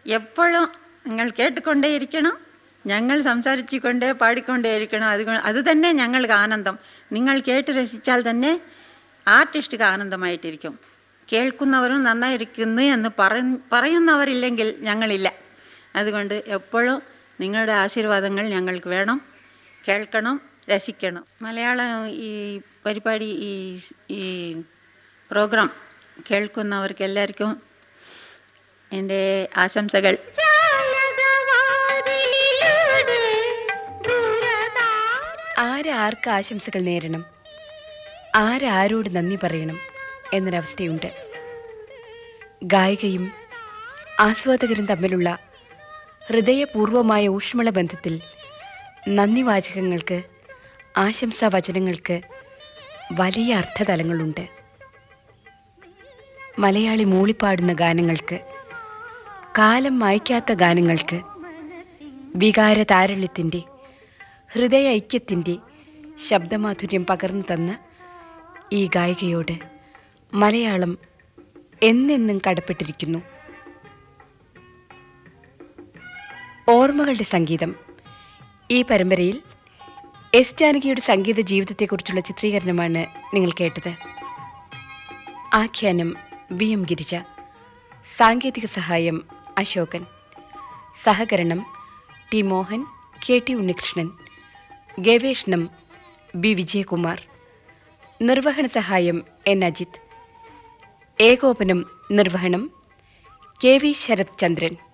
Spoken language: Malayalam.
എപ്പോഴും നിങ്ങൾ കേട്ടുകൊണ്ടേയിരിക്കണം ഞങ്ങൾ സംസാരിച്ചുകൊണ്ടേ പാടിക്കൊണ്ടേയിരിക്കണം അത് അത് തന്നെ ഞങ്ങൾക്ക് ആനന്ദം നിങ്ങൾ കേട്ട് രസിച്ചാൽ തന്നെ ആർട്ടിസ്റ്റിക്ക് ആനന്ദമായിട്ടിരിക്കും കേൾക്കുന്നവരും നന്നായിരിക്കുന്നു എന്ന് പറ- പറയുന്നവരില്ലെങ്കിൽ ഞങ്ങളില്ല അതുകൊണ്ട് എപ്പോഴും നിങ്ങളുടെ ആശീർവാദങ്ങൾ ഞങ്ങൾക്ക് വേണം കേൾക്കണം രസിക്കണം മലയാളം ഈ പരിപാടി ഈ ഈ പ്രോഗ്രാം കേൾക്കുന്നവർക്ക് എല്ലാവർക്കും എൻ്റെ ആശംസകൾ ആരാർക്ക് ആശംസകൾ നേരണം ആരാരോട് നന്ദി പറയണം എന്നൊരവസ്ഥയുണ്ട് ഗായികയും ആസ്വാദകരും തമ്മിലുള്ള ഹൃദയപൂർവമായ ഊഷ്മള ബന്ധത്തിൽ നന്ദി വാചകങ്ങൾക്ക് ആശംസാ വചനങ്ങൾക്ക് വലിയ അർത്ഥതലങ്ങളുണ്ട് മലയാളി മൂളിപ്പാടുന്ന ഗാനങ്ങൾക്ക് കാലം മായ്ക്കാത്ത ഗാനങ്ങൾക്ക് വികാര താരള്യത്തിൻ്റെ ഹൃദയ ഐക്യത്തിൻ്റെ ശബ്ദമാധുര്യം പകർന്നു തന്ന ഈ ഗായികയോട് മലയാളം എന്നെന്നും കടപ്പെട്ടിരിക്കുന്നു ഓർമ്മകളുടെ സംഗീതം ഈ പരമ്പരയിൽ എസ് ജാനകിയുടെ സംഗീത ജീവിതത്തെക്കുറിച്ചുള്ള ചിത്രീകരണമാണ് നിങ്ങൾ കേട്ടത് ആഖ്യാനം വി എം ഗിരിജ സാങ്കേതിക സഹായം അശോകൻ സഹകരണം T Mohan K T Unnikrishnan ഗവേഷണം ബി വിജയകുമാർ നിർവഹണ സഹായം എൻ അജിത് ഏകോപനം നിർവഹണം കെ വി ശരത് ചന്ദ്രൻ